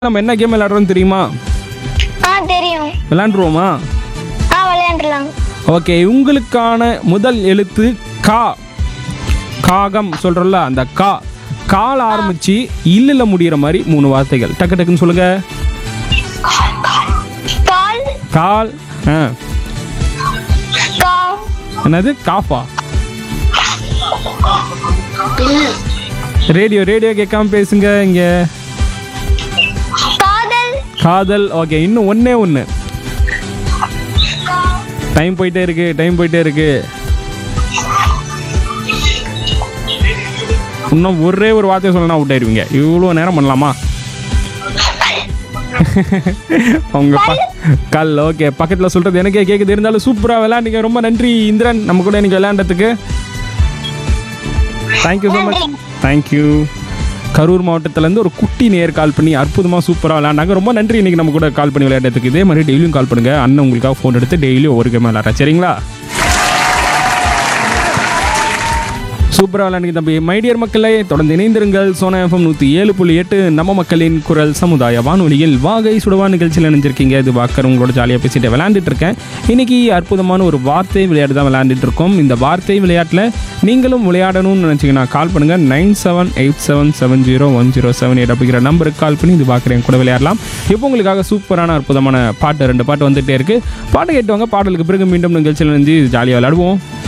நம்ம என்ன கேம் விளையாடுறோம்னு தெரியுமா ஆ தெரியும் விளையாண்டுருவோமா ஆ விளையாண்டுலாம் ஓகே உங்களுக்கான முதல் எழுத்து கா காகம் சொல்றோம்ல அந்த கா கால் ஆரம்பிச்சு இல்லில் முடியிற மாதிரி மூணு வார்த்தைகள் டக்கு டக்குன்னு சொல்லுங்க கால் கால் ஆ கா என்னது காஃபா ரேடியோ ரேடியோ கேட்காம பேசுங்க இங்க காதல் காதல் ஓகே இன்னும் ஒண்ணே ஒன்று டைம் போயிட்டே இருக்கு டைம் போயிட்டே இருக்கு இன்னும் ஒரே ஒரு வார்த்தை சொல்லணும் அவுட் ஆயிடுவீங்க இவ்வளோ நேரம் பண்ணலாமா உங்க ப- கல் ஓகே பக்கத்தில் சொல்றது எனக்கே கேட்குது இருந்தாலும் சூப்பராக விளையாண்டீங்க ரொம்ப நன்றி இந்திரன் நம்ம கூட இன்னைக்கு விளையாண்டதுக்கு thank you so much thank you Karur மாவட்டத்துலேருந்து ஒரு குட்டி நேர் கால் பண்ணி அற்புதமாக சூப்பராக விளையாண்டாங்க ரொம்ப நன்றி இன்னைக்கு நம்ம கூட கால் பண்ணி விளையாடுறதுக்கு இதே மாதிரி டெய்லியும் கால் பண்ணுங்க அண்ணன் உங்களுக்காக ஃபோன் எடுத்து டெய்லியும் ஒரு கேம் விளையாடுறேன் சரிங்களா சூப்பராக விளையாண்டு தம்பி மைடியர் மக்களே தொடர்ந்து இணைந்திருங்கள் சோனா எஃப்எம் நூற்றி ஏழு புள்ளி எட்டு நம்ம மக்களின் குரல் சமுதாய வானொலியில் வாகை சுடவா நிகழ்ச்சியில் இணைஞ்சிருக்கீங்க இது வாக்கர் உங்களோட ஜாலியாக பேசிட்டு விளையாண்டுட்டு இருக்கேன் இன்னைக்கு அற்புதமான ஒரு வார்த்தை விளையாட்டு தான் விளையாண்டுட்டு இருக்கோம் இந்த வார்த்தை விளையாட்டில் நீங்களும் விளையாடணும்னு நினச்சிங்கன்னா கால் பண்ணுங்கள் nine seven eight seven seven zero one zero seven eight அப்படிங்கிற நம்பருக்கு கால் பண்ணி இது பார்க்குறேன் கூட விளையாடலாம் இப்போ உங்களுக்காக சூப்பரான அற்புதமான பாட்டு ரெண்டு பாட்டு வந்துகிட்டே இருக்கு பாட்டு கேட்டுவாங்க பாடலுக்கு பிறகு மீண்டும் நிகழ்ச்சியில் இணைஞ்சு ஜாலியாக விளையாடுவோம்